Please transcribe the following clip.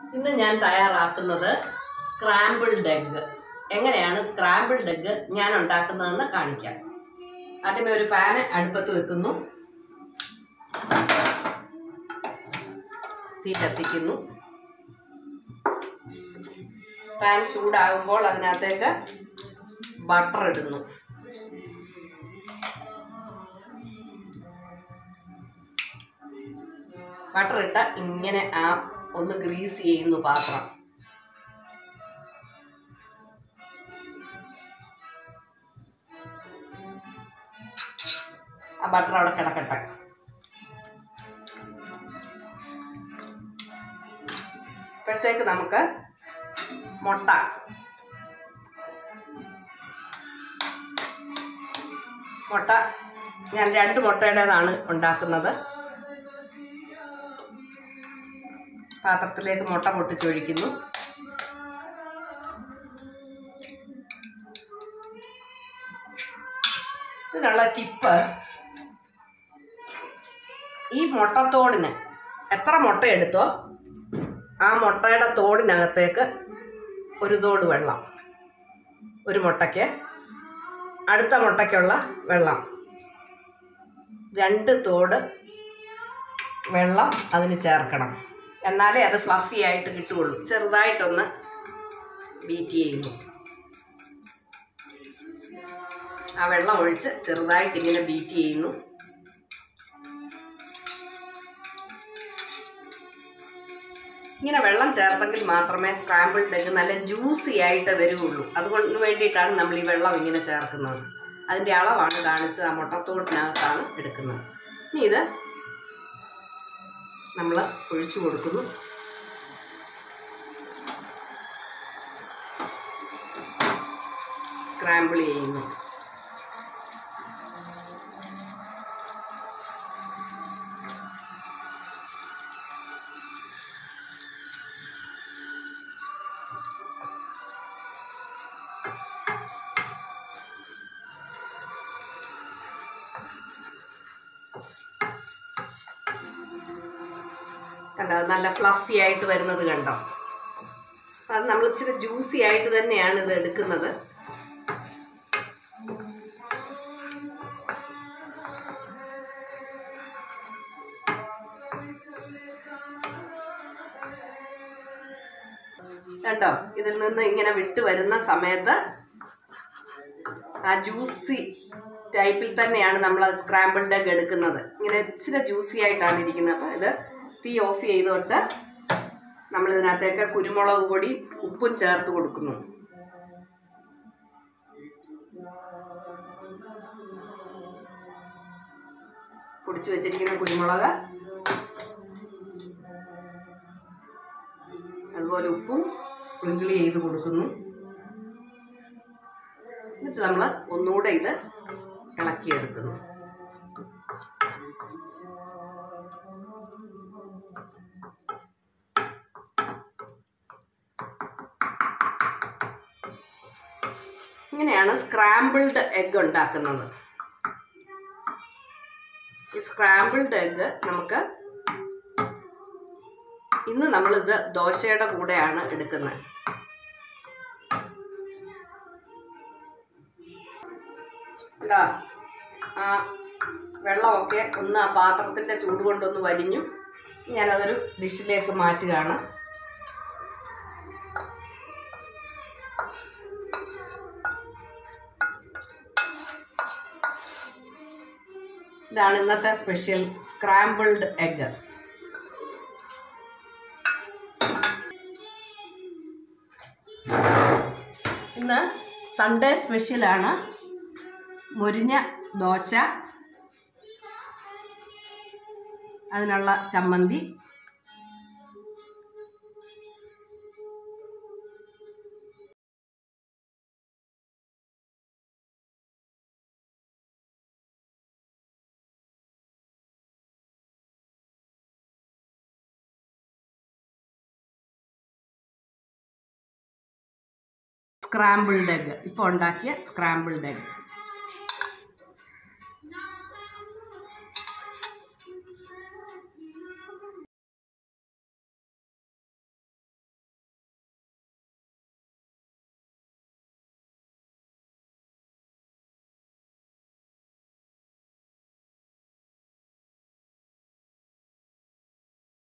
ഇന്ന് ഞാൻ തയ്യാറാക്കുന്നത് സ്ക്രാമ്പിൾഡ് എഗ്ഗ് എങ്ങനെയാണ് സ്ക്രാമ്പിൾഡ് എഗ്ഗ് ഞാൻ ഉണ്ടാക്കുന്നതെന്ന് കാണിക്കാം ആദ്യമേ ഒരു പാന് അടുപ്പത്ത് വെക്കുന്നു തീ കത്തിക്കുന്നു പാൻ ചൂടാകുമ്പോൾ അതിനകത്തേക്ക് ബട്ടർ ഇടുന്നു ബട്ടർ ഇട്ട ഇങ്ങനെ ആ ഒന്ന് ഗ്രീസ് ചെയ്യുന്നു പാത്രം ആ ബട്ടർ അവിടെ കിടക്കട്ടെ ഇപ്പോഴത്തേക്ക് നമുക്ക് മുട്ട മുട്ട ഞാൻ രണ്ട് മുട്ടയുടേതാണ് ഉണ്ടാക്കുന്നത് പാത്രത്തിലേക്ക് മുട്ട പൊട്ടിച്ചൊഴിക്കുന്നു ഇതിനുള്ള ടിപ്പ് ഈ മുട്ടത്തോടിന് എത്ര മുട്ട എടുത്തോ ആ മുട്ടയുടെ തോടിനകത്തേക്ക് ഒരു തോട് വെള്ളം ഒരു മുട്ടയ്ക്ക് അടുത്ത മുട്ടയ്ക്കുള്ള വെള്ളം രണ്ട് തോട് വെള്ളം അതിന് ചേർക്കണം എന്നാലേ അത് ഫ്ലഫി ആയിട്ട് കിട്ടുകയുള്ളൂ ചെറുതായിട്ടൊന്ന് ബീറ്റ് ചെയ്യുന്നു ആ വെള്ളം ഒഴിച്ച് ചെറുതായിട്ട് ഇങ്ങനെ ബീറ്റ് ചെയ്യുന്നു ഇങ്ങനെ വെള്ളം ചേർത്തെങ്കിൽ മാത്രമേ സ്ക്രാമ്പിൾഡ് എഗ് നല്ല ജ്യൂസി ആയിട്ട് വരികയുള്ളൂ അതുകൊണ്ട് വേണ്ടിയിട്ടാണ് നമ്മൾ ഈ വെള്ളം ഇങ്ങനെ ചേർക്കുന്നത് അതിൻ്റെ അളവാണ് കാണിച്ചത് ആ മുട്ടത്തോടിനകത്താണ് എടുക്കുന്നത് ഇനി ഇത് നമ്മൾ ഒഴിച്ചു കൊടുക്കുന്നു സ്ക്രാമ്പിൾ ചെയ്യുന്നു കണ്ടോ അത് നല്ല ഫ്ലഫി ആയിട്ട് വരുന്നത് കണ്ടോ അത് നമ്മൾ ഇച്ചിരി ജ്യൂസി ആയിട്ട് തന്നെയാണ് ഇത് എടുക്കുന്നത് കണ്ടോ ഇതിൽ നിന്ന് ഇങ്ങനെ വിട്ട് വരുന്ന സമയത്ത് ആ ജ്യൂസി ടൈപ്പിൽ തന്നെയാണ് നമ്മൾ സ്ക്രാമ്പിൾഡ് എഗ് എടുക്കുന്നത് ഇങ്ങനെ ഇച്ചിരി ജ്യൂസി ആയിട്ടാണ് ഇരിക്കുന്നത് അപ്പോൾ ഇത് തീ ഓഫ് ചെയ്തോട്ട് നമ്മൾ ഇതിനകത്തേക്ക് കുരുമുളക് പൊടി ഉപ്പും ചേർത്ത് കൊടുക്കുന്നു പൊടിച്ചു വെച്ചിരിക്കുന്ന കുരുമുളക് അതുപോലെ ഉപ്പും സ്പ്രിങ്കിൾ ചെയ്ത് കൊടുക്കുന്നു എന്നിട്ട് നമ്മൾ ഒന്നുകൂടെ ഇത് ഇളക്കിയെടുക്കുന്നു ഇങ്ങനെയാണ് സ്ക്രാമ്പിൾഡ് എഗ് ഉണ്ടാക്കുന്നത് ഈ സ്ക്രാമ്പിൾഡ് എഗ് നമുക്ക് ഇന്ന് നമ്മളിത് ദോശയുടെ കൂടെയാണ് എടുക്കുന്നത് ഇതാ ആ വെള്ളമൊക്കെ ഒന്ന് ആ പാത്രത്തിൻ്റെ ചൂട് കൊണ്ടൊന്ന് വലിഞ്ഞു ഞാനതൊരു ഡിഷിലേക്ക് മാറ്റുകയാണ് ഇതാണ് ഇന്നത്തെ സ്പെഷ്യൽ സ്ക്രാമ്പിൾഡ് എഗ് ഇന്ന് സൺഡേ സ്പെഷ്യലാണ് മുരിഞ്ഞ ദോശ അതിനുള്ള ചമ്മന്തി സ്ക്രാമ്പിൾഡ് എഗ് ഇപ്പോൾ ഉണ്ടാക്കിയ സ്ക്രാമ്പിൾഡ് എഗ്